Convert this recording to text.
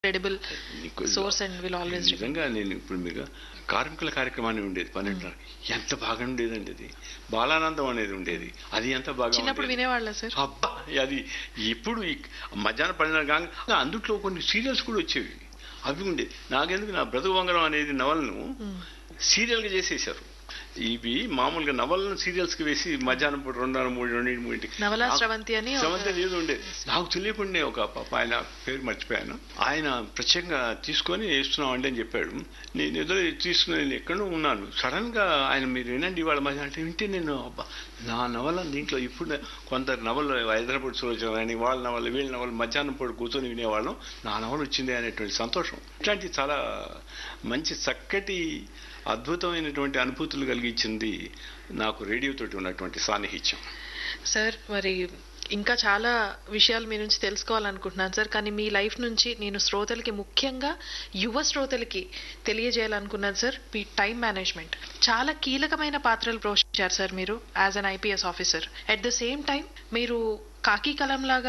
credible నీకు source and will always remain. నిజంగా నేను ఇప్పుడు మీకు కార్మికుల కార్యక్రమాన్ని ఉండేది పన్నెండున్నర ఎంత బాగా ఉండేదండి అది బాలానందం అనేది ఉండేది అది ఎంత బాగా చిన్నప్పుడు ఉండేది. వినేవాళ్ళ సార్ అబ్బా అది ఇప్పుడు ఈ మధ్యాహ్నం పడిన కాగా అందుట్లో కొన్ని సీరియల్స్ కూడా వచ్చేవి అవి ఉండేది నాకెందుకు నా బ్రతుకు వంగరం అనేది నవలను సీరియల్గా చేసేసారు ఇవి మామూలుగా నవలను సీరియల్స్ కి వేసి మధ్యాహ్నం పూట రెండున్నర మూడు రెండు మూడింటికి నవలా నాకు- స్రవంతి అని ఒక- స్రవంతి అని ఏదో ఉండేది నాకు తెలియకుండా ఒక పాప ఆయన పేరు మర్చిపోయాను ఆయన ప్రత్యేకంగా తీసుకొని వేస్తున్నాం అండి అని చెప్పాడు నేను ఏదో తీసుకుని నేను ఎక్కడో ఉన్నాను సడన్ గా ఆయన మీరు వినండి ఇవాళ మధ్య అంటే వింటే నేను అబ్బా నా నవల దీంట్లో ఇప్పుడు కొందరు నవలు హైదరాబాద్ సులోచన అని వాళ్ళ నవలు వీళ్ళ నవలు మధ్యాహ్నం పూట కూర్చొని వినేవాళ్ళం నా నవల వచ్చింది అనేటువంటి సంతోషం ఇట్లాంటి చాలా మంచి చక్కటి అద్భుతమైనటువంటి అనుభూతులు కలిగించింది నాకు రేడియోతోటి ఉన్నటువంటి సాన్నిహిత్యం సార్ మరి ఇంకా చాలా విషయాలు మీ నుంచి తెలుసుకోవాలనుకుంటున్నాను సార్ కానీ మీ లైఫ్ నుంచి నేను శ్రోతలకి ముఖ్యంగా యువ శ్రోతలకి తెలియజేయాలనుకున్నాను సార్ మీ టైం మేనేజ్మెంట్ చాలా కీలకమైన పాత్రలు పోషించారు సార్ మీరు as an IPS officer at the same time మీరు కాకి కలం లాగా